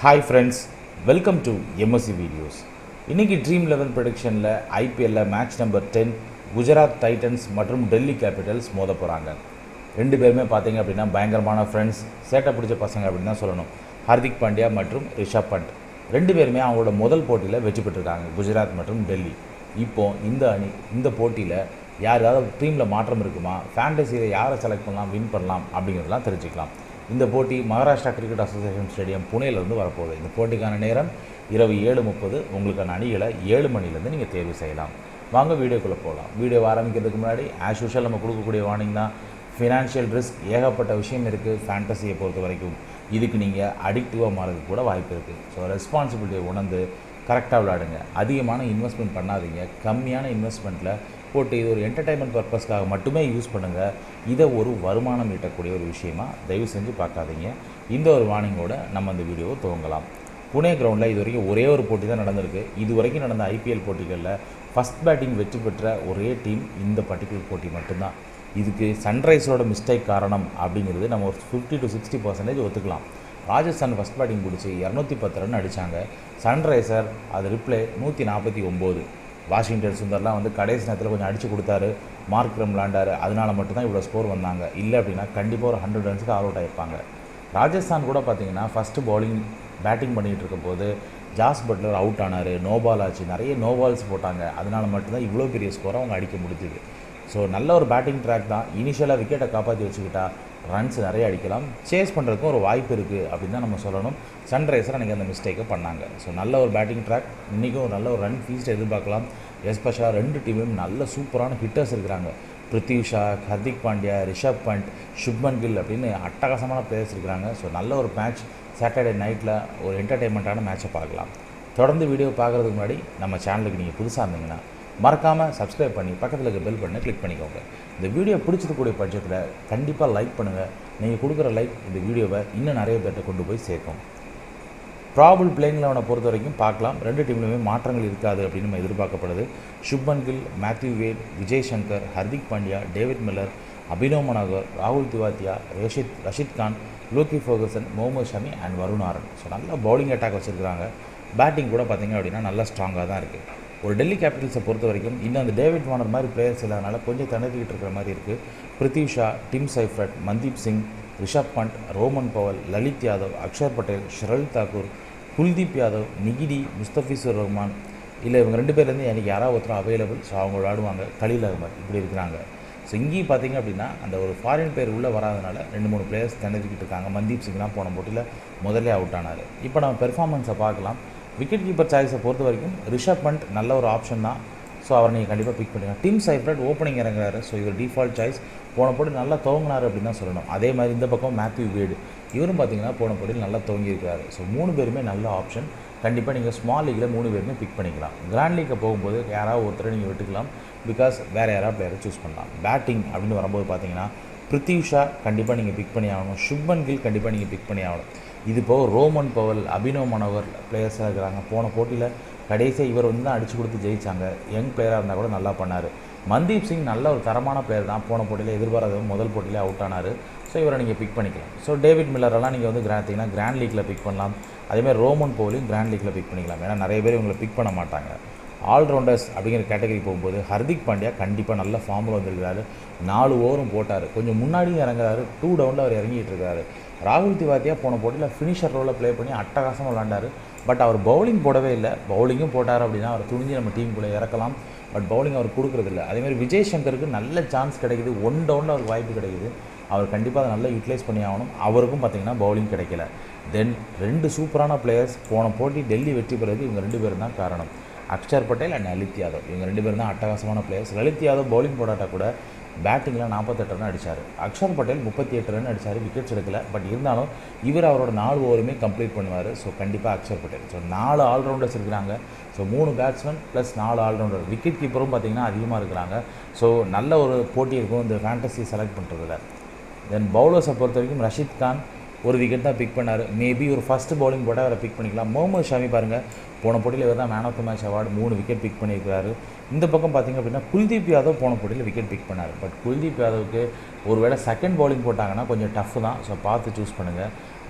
hi friends welcome to MSC videos இன்னைக்கு Dream Eleven ப்ரொடிக்ஷனில் ஐபிஎல்ல match number ten Gujarat Titans மற்றும் டெல்லி கேபிட்டல்ஸ் மோத போகிறாங்க ரெண்டு பேருமே பார்த்தீங்க அப்படின்னா பயங்கரமான ஃப்ரெண்ட்ஸ் சேட்டை பிடிச்ச பசங்க அப்படின்னு தான் சொல்லணும் ஹார்திக் பாண்டியா மற்றும் ரிஷப் பண்ட் ரெண்டு பேருமே அவங்களோட முதல் போட்டியில் வெற்றி பெற்றிருக்காங்க குஜராத் மற்றும் டெல்லி இப்போ இந்த அணி இந்த போட்டியில் யார் ஏதாவது டீமில் மாற்றம் இருக்குமா ஃபேண்டசியில் யாரை செலக்ட் பண்ணலாம் வின் பண்ணலாம் அப்படிங்கிறதெல்லாம் தெரிஞ்சுக்கலாம் இந்த போட்டி மகாராஷ்டிரா கிரிக்கெட் அசோசியேஷன் ஸ்டேடியம் புனேலேருந்து வரப்போகுது இந்த போட்டிக்கான நேரம் இரவு ஏழு முப்பது உங்களுக்கான அணிகளை ஏழு மணிலேருந்து நீங்கள் தேர்வு செய்யலாம் வாங்க வீடியோக்குள்ளே போகலாம் வீடியோ ஆரம்பிக்கிறதுக்கு முன்னாடி ஆஸ் யூஷுவல் நம்ம கொடுக்கக்கூடிய வார்னிங் தான் ஃபினான்ஷியல் ரிஸ்க் ஏகப்பட்ட விஷயம் இருக்குது ஃபேண்டசியை பொறுத்த வரைக்கும் இதுக்கு நீங்கள் அடிக்டிவாக மாறதுக்கு கூட வாய்ப்பு இருக்குது ஸோ ரெஸ்பான்சிபிலிட்டியை உணர்ந்து கரெக்டாக விளையாடுங்க அதிகமான இன்வெஸ்ட்மெண்ட் பண்ணாதீங்க கம்மியான இன்வெஸ்ட்மெண்ட்டில் போட்டு இது ஒரு என்டர்டைன்மெண்ட் பர்பஸ்க்காக மட்டுமே யூஸ் பண்ணுங்கள் இதை ஒரு வருமானம் ஈட்டக்கூடிய ஒரு விஷயமா தயவு செஞ்சு பார்க்காதீங்க இந்த ஒரு வார்னிங்கோட நம்ம அந்த வீடியோவை துவங்கலாம் புனே கிரவுண்டில் இது வரைக்கும் ஒரே ஒரு போட்டி தான் நடந்திருக்கு இது வரைக்கும் நடந்த ஐபிஎல் போட்டிகளில் ஃபஸ்ட் பேட்டிங் வெற்றி பெற்ற ஒரே டீம் இந்த பர்டிகுலர் போட்டி மட்டும்தான் இதுக்கு சன்ரைஸரோட மிஸ்டேக் காரணம் அப்படிங்கிறது நம்ம ஒரு ஃபிஃப்டி டு சிக்ஸ்டி பர்சன்டேஜ் ஒத்துக்கலாம் ராஜஸ்தான் ஃபஸ்ட் பேட்டிங் பிடிச்சி இரநூத்தி பத்து ரன் அடித்தாங்க சன்ரைசர் அது ரிப்ளே நூற்றி நாற்பத்தி ஒம்பது வாஷிங்டன் சுந்தர்லாம் வந்து கடைசி நேரத்தில் கொஞ்சம் அடித்து கொடுத்தாரு மார்க் ரம் விளாண்டாரு அதனால மட்டும்தான் இவ்வளோ ஸ்கோர் வந்தாங்க இல்லை அப்படின்னா கண்டிப்பாக ஒரு ஹண்ட்ரட் ரன்ஸுக்கு ஆல் அவுட் ஆயிருப்பாங்க ராஜஸ்தான் கூட பார்த்தீங்கன்னா ஃபஸ்ட்டு பவுலிங் பேட்டிங் பண்ணிகிட்டு இருக்கும்போது ஜாஸ் பட்லர் அவுட் ஆனார் நோ பால் ஆச்சு நிறைய நோ பால்ஸ் போட்டாங்க அதனால மட்டும்தான் இவ்வளோ பெரிய ஸ்கோரை அவங்க அடிக்க முடிஞ்சுது ஸோ நல்ல ஒரு பேட்டிங் ட்ராக் தான் இனிஷியலாக விக்கெட்டை காப்பாற்றி வச்சுக்கிட்டா ரன்ஸ் நிறைய அடிக்கலாம் சேஸ் பண்ணுறதுக்கும் ஒரு வாய்ப்பு இருக்குது அப்படின்னு தான் நம்ம சொல்லணும் சன்ரைசர் அன்றைக்கி அந்த மிஸ்டேக்கை பண்ணாங்க ஸோ நல்ல ஒரு பேட்டிங் ட்ராக் இன்றைக்கும் ஒரு நல்ல ஒரு ரன் ஃபீஸ்ட் எதிர்பார்க்கலாம் எஸ்பெஷலாக ரெண்டு டீமும் நல்ல சூப்பரான ஹிட்டர்ஸ் இருக்கிறாங்க பிருத்திவ் ஷா ஹர்திக் பாண்டியா ரிஷப் பண்ட் சுப்மன் கில் அப்படின்னு அட்டகாசமான பிளேயர்ஸ் இருக்கிறாங்க ஸோ நல்ல ஒரு மேட்ச் சாட்டர்டே நைட்டில் ஒரு என்டர்டெயின்மெண்ட்டான மேட்சை பார்க்கலாம் தொடர்ந்து வீடியோ பார்க்குறதுக்கு முன்னாடி நம்ம சேனலுக்கு நீங்கள் புதுசாக இருந்தீங்கன்னா மறக்காமல் சப்ஸ்கிரைப் பண்ணி பக்கத்தில் இருக்க பெல் பட்டனை கிளிக் பண்ணிக்கோங்க இந்த வீடியோ பிடிச்சிருக்கக்கூடிய பட்சத்தில் கண்டிப்பாக லைக் பண்ணுங்கள் நீங்கள் கொடுக்குற லைக் இந்த வீடியோவை இன்னும் நிறைய பேர்கிட்ட கொண்டு போய் சேர்க்கும் ப்ராபுள் பிளேயிங் லெவனை பொறுத்த வரைக்கும் பார்க்கலாம் ரெண்டு டீம்லையுமே மாற்றங்கள் இருக்காது அப்படின்னு நம்ம எதிர்பார்க்கப்படுது Shubman Gill Matthew Wade Vijay Shankar Hardik Pandya David Miller Abhinav Manohar ராகுல் Tewatia Rashid Rashid Khan Lockie Ferguson Mohammed Shami and Varun Aaron so நல்ல பவுலிங் அட்டாக் வச்சுருக்காங்க பேட்டிங் கூட பார்த்திங்க அப்படின்னா நல்லா ஸ்ட்ராங்காக தான் இருக்குது ஒரு டெல்லி கேபிட்டல்ஸை பொறுத்த வரைக்கும் இன்னும் அந்த டேவிட் வார்னர் மாதிரி பிளேயர்ஸ் இல்லாதனால கொஞ்சம் திணறிக்கிட்டு இருக்கிற மாதிரி இருக்குது Prithvi Shaw Tim Seifert Mandeep Singh Rishabh Pant Rovman Powell Lalit Yadav Axar Patel Shardul Thakur Kuldeep Yadav Ngidi Mustafizur Rahman இல்லை இவங்க ரெண்டு பேர்லேருந்து எனக்கு யாராவது ஒருத்தரும் அவைலபிள் ஸோ அவங்க விளாடுவாங்க கலீல் அகமத் இப்படி இருக்கிறாங்க ஸோ இங்கேயும் பார்த்தீங்க அப்படின்னா அந்த ஒரு ஃபாரின் பேர் உள்ளே வராதனால ரெண்டு மூணு பிளேயர்ஸ் திணறிக்கிட்டு இருக்காங்க மன்தீப் சிங்லாம் போன போட்டியில் முதல்ல அவுட் ஆனார் இப்போ நம்ம பெர்ஃபார்மன்ஸை பார்க்கலாம் விக்கெட் கீப்பர் சாய்ஸை பொறுத்த வரைக்கும் ரிஷப் பண்ட் நல்ல ஒரு ஆப்ஷன் தான் ஸோ அவரை நீங்கள் கண்டிப்பாக பிக் பண்ணிக்கலாம் டீம் சைஃப்ரட் ஓப்பனிங் இறங்குறாரு ஸோ இவர் டிஃபால்ட் சாய்ஸ் போன போட்டி நல்லா துவங்கினார் அப்படின்னு தான் சொல்லணும் அதே மாதிரி இந்த பக்கம் மேத்யூ வேடு இவரும் பார்த்தீங்கன்னா போன போட்டியில் நல்லா துவங்கியிருக்காரு ஸோ மூணு பேருமே நல்ல ஆப்ஷன் கண்டிப்பாக நீங்கள் ஸ்மால் லீக்கில் மூணு பேருமே பிக் பண்ணிக்கலாம் கிராண்ட் லீக்கை போகும்போது யாராவது ஒருத்தரை நீங்கள் விட்டுக்கலாம் பிகாஸ் வேறு யாராவது பிளேயரை சூஸ் பண்ணலாம் பேட்டிங் அப்படின்னு வரும்போது பார்த்தீங்கன்னா பிருத்திவ் ஷா கண்டிப்பாக நீங்கள் பிக் பண்ணி ஆகணும் சுப்மன் கில் கண்டிப்பாக நீங்கள் பிக் பண்ணி ஆகணும் இது போக ரோமன் பவல் அபினவ் மனோகர் பிளேயர்ஸாக இருக்கிறாங்க போன போட்டியில் கடைசியாக இவர் வந்து தான் அடிச்சு கொடுத்து ஜெயிச்சாங்க யங் பிளேயராக இருந்தால் கூட நல்லா பண்ணார் மன்தீப் சிங் நல்ல ஒரு தரமான பிளேயர் தான் போன போட்டியில் எதிர்பாராத முதல் போட்டியில் அவுட் ஆனார் ஸோ இவரை நீங்கள் பிக் பண்ணிக்கலாம் ஸோ டேவிட் மில்லரெல்லாம் நீங்கள் வந்து கிராண்டிங்கன்னா கிராண்ட் லீக்கில் பிக் பண்ணலாம் அதேமாதிரி ரோமன் போலையும் கிராண்ட் லீக்கில் பிக் பண்ணிக்கலாம் ஏன்னா நிறைய பேர் இவங்களை பிக் பண்ண மாட்டாங்க ஆல்ரவுண்டர்ஸ் அப்படிங்கிற கேட்டகரி போகும்போது ஹர்திக் பாண்டியா கண்டிப்பாக நல்ல ஃபார்மில் வந்திருக்கிறாரு நாலு ஓவரும் போட்டார் கொஞ்சம் முன்னாடியும் இறங்குறாரு டூ டவுனில் அவர் இறங்கிட்டு இருக்காரு ராகுல் திவாத்தியா போன போட்டியில் ஃபினிஷர் ரோலில் ப்ளே பண்ணி அட்டகாசமாக விளாண்டார் பட் அவர் பவுலிங் போடவே இல்லை பவுலிங்கும் போட்டார் அப்படின்னா அவர் துணிஞ்சு நம்ம டீமுக்குள்ளே இறக்கலாம் பட் பவுலிங் அவர் கொடுக்குறதில்ல அதேமாதிரி விஜய் சங்கருக்கு நல்ல சான்ஸ் கிடைக்குது ஒன் டவுனில் அவருக்கு வாய்ப்பு கிடைக்குது அவர் கண்டிப்பாக அதை நல்லா யூட்டிலைஸ் பண்ணி ஆகணும் அவருக்கும் பார்த்தீங்கன்னா பவுலிங் கிடைக்கல தென் ரெண்டு சூப்பரான பிளேயர்ஸ் போன போட்டி டெல்லி வெற்றி பெறது இவங்க ரெண்டு பேரும் தான் காரணம் அக்ஷர் பட்டேல் அண்ட் லலித் யாதவ் இவங்க ரெண்டு பேரும் தான் அட்டகாசமான பிளேயர்ஸ் லலித் யாதவ் பவுலிங் போடாட்டா கூட பேட்டிங்கில் நாற்பத்தெட்டு ரன் அடித்தார் அக்ஷர் பட்டேல் முப்பத்தி எட்டு ரன் அடித்தார் விக்கெட்ஸ் எடுக்கல பட் இருந்தாலும் இவர் அவரோட நாலு ஓவருமே கம்ப்ளீட் பண்ணுவார் ஸோ கண்டிப்பாக அக்ஷர் பட்டேல் ஸோ நாலு ஆல்ரவுண்டர்ஸ் இருக்கிறாங்க ஸோ மூணு பேட்ஸ்மேன் ப்ளஸ் நாலு ஆல்ரவுண்டர் விக்கெட் கீப்பரும் பார்த்திங்கன்னா அதிகமாக இருக்கிறாங்க ஸோ நல்ல ஒரு போட்டி இருக்கும் இந்த ஃபேண்டசி செலக்ட் பண்ணுறதுல தென் பவுலர்ஸை பொறுத்த வரைக்கும் ரஷித் கான் ஒரு விக்கெட் தான் பிக் பண்ணார் மேபி ஒரு ஃபஸ்ட்டு பவுலிங் போட்டால் அவரை பிக் பண்ணிக்கலாம் முகமது ஷமி பாருங்கள் போன போட்டியில் இவர் தான் man of the match award மூணு விக்கெட் பிக் பண்ணியிருக்காரு இந்த பக்கம் பார்த்திங்க அப்படின்னா குல்தீப் யாதவ் போன போட்டியில் விக்கெட் பிக் பண்ணார் பட் குல்தீப் யாதவுக்கு ஒருவேளை செகண்ட் பவுலிங் போட்டாங்கன்னா கொஞ்சம் டஃப் தான் ஸோ பார்த்து சூஸ் பண்ணுங்கள்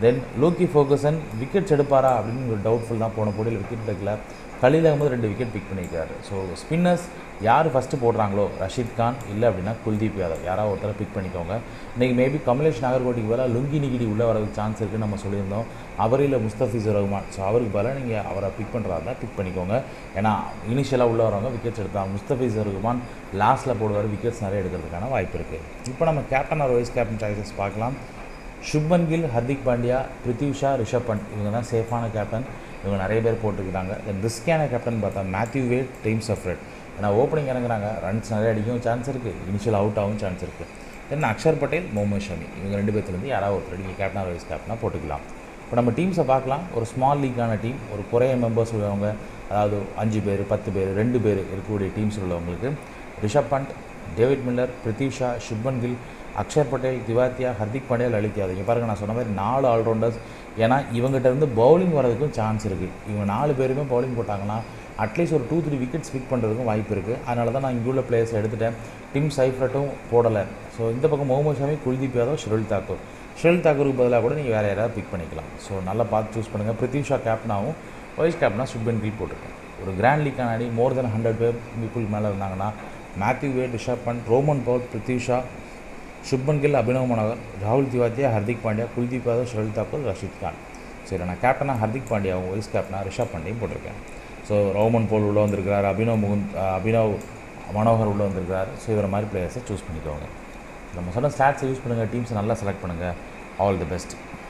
தென் லோக்கி ஃபோகசன் விக்கெட்ஸ் எடுப்பாரா அப்படின்னு ஒரு டவுட்ஃபுல் தான் போன போட்டியில் விக்கெட் எடுக்கல கலியில் ஆகும்போது ரெண்டு விக்கெட் பிக் பண்ணியிருக்காரு ஸோ ஸ்பின்னர்ஸ் யார் ஃபஸ்ட்டு போடுறாங்களோ ரஷீத் கான் இல்லை அப்படின்னா குல்தீப் யாதவ் யாராவது ஒருத்தரை பிக் பண்ணிக்கோங்க இன்றைக்கி மேபி கமலேஷ் நாகர்கோட்டிக்கு பதிலாக லுங்கி நிகிடி உள்ளே வரதுக்கு சான்ஸ் இருக்குன்னு நம்ம சொல்லியிருந்தோம் அவர் இல்லை முஸ்தபிசர் ரஹ்மான் ஸோ அவருக்கு பதிலாக நீங்கள் அவரை பிக் பண்ணுறதா இருந்தால் பிக் பண்ணிக்கோங்க ஏன்னா இனிஷியலாக உள்ளே வரவங்க விக்கெட்ஸ் எடுத்தாங்க முஸ்தபிசர் ரஹ்மான் லாஸ்ட்டில் போடுவார் விக்கெட்ஸ் நிறைய எடுக்கிறதுக்கான வாய்ப்பு இருக்குது இப்போ நம்ம captain or vice captain choices பார்க்கலாம் சுப்மன் கில் ஹர்திக் பாண்டியா பிருத்திவ்ஷா ரிஷப் பண்ட் இவங்க தான் சேஃபான கேப்டன் இவங்க நிறைய பேர் போட்டிருக்காங்க தென் ரிஸ்கியான கேப்டன் பார்த்தா மேத்யூ வேட் டீம் சஃப்ரெட் ஏன்னா ஓப்பனிங் இறங்குறாங்க ரன்ஸ் நிறைய அடிக்கவும் சான்ஸ் இருக்குது இனிஷியல் அவுட் ஆகவும் சான்ஸ் இருக்குது தென் அக்ஷர் பட்டேல் முகமது ஷமி இவங்க ரெண்டு பேர்த்துலேருந்து யாராவது ஒருத்தர் நீங்கள் கேப்டன் வைஸ் கேப்டனாக போட்டுக்கலாம் இப்போ நம்ம டீம்ஸை பார்க்கலாம் ஒரு ஸ்மால் லீக்கான டீம் ஒரு குறைய மெம்பர்ஸ் உள்ளவங்க அதாவது அஞ்சு பேர் பத்து பேர் ரெண்டு பேர் இருக்கக்கூடிய டீம்ஸ் உள்ளவங்களுக்கு ரிஷப் பண்ட் டேவிட் மில்லர் பிரித்திஷா சுப்மன் கில் அக்ஷர் பட்டேல் திவாத்தியா ஹர்திக் பாண்டியா லலித் யாதவ் இங்கே பாருங்கள் நான் சொன்ன மாதிரி நாலு ஆல்ரவுண்டர்ஸ் ஏன்னா இவங்ககிட்ட இருந்து பவுலிங் வரதுக்கும் சான்ஸ் இருக்குது இவங்க நாலு பேருமே பவுலிங் போட்டாங்கன்னா அட்லீஸ்ட் ஒரு டூ த்ரீ விக்கெட்ஸ் பிக் பண்ணுறதுக்கும் வாய்ப்பு இருக்குது அதனால தான் நான் இங்கே உள்ள பிளேயர்ஸ் எடுத்துட்டேன் டிம் சைஃப்ரட்டும் போடலை ஸோ இந்த பக்கம் முகமது ஷமி குல்தீப் யாதவ் ஷுருல் தாக்கூர் ஷுருல் தாக்கூருக்கு பதிலாக கூட நீங்கள் வேறு யாராவது பிக் பண்ணிக்கலாம் ஸோ நல்லா பார்த்து சூஸ் பண்ணுங்கள் பிரித்திஷா கேப்டனாகவும் வைஸ் கேப்டனாக சுப்மன் கில் போட்டிருக்கேன் ஒரு கிராண்ட் லீக்கான அடி மோர் தென் ஹண்ட்ரட் பேர் பீப்புள் மேலே இருந்தாங்கன்னா Matthew Wade Rishabh Pant Rovman Powell Prithvi Shaw Shubman Gill Abhinav Manohar ராகுல் திவாத்தியா ஹர்திக் பாண்டியா குல்தீப் யாதவ் ஷுருல் தாக்கூர் ரஷீத் கான் சரி நான் கேப்டனாக ஹர்திக் பாண்டியாவும் வைஸ் கேப்டனாக ரிஷப் பாண்டியும் போட்டிருக்கேன் ஸோ ரோமன் போல் உள்ளே வந்திருக்கிறார் அபினவ் முகுந்த் அபினவ் மனோகர் உள்ளே வந்திருக்கிறார் ஸோ இவரை மாதிரி பிளேயர்ஸை சூஸ் பண்ணிக்கோங்க நம்ம சொன்ன ஸ்டாட்ஸை யூஸ் பண்ணுங்கள் டீம்ஸை நல்லா செலக்ட் பண்ணுங்கள் ஆல் தி பெஸ்ட்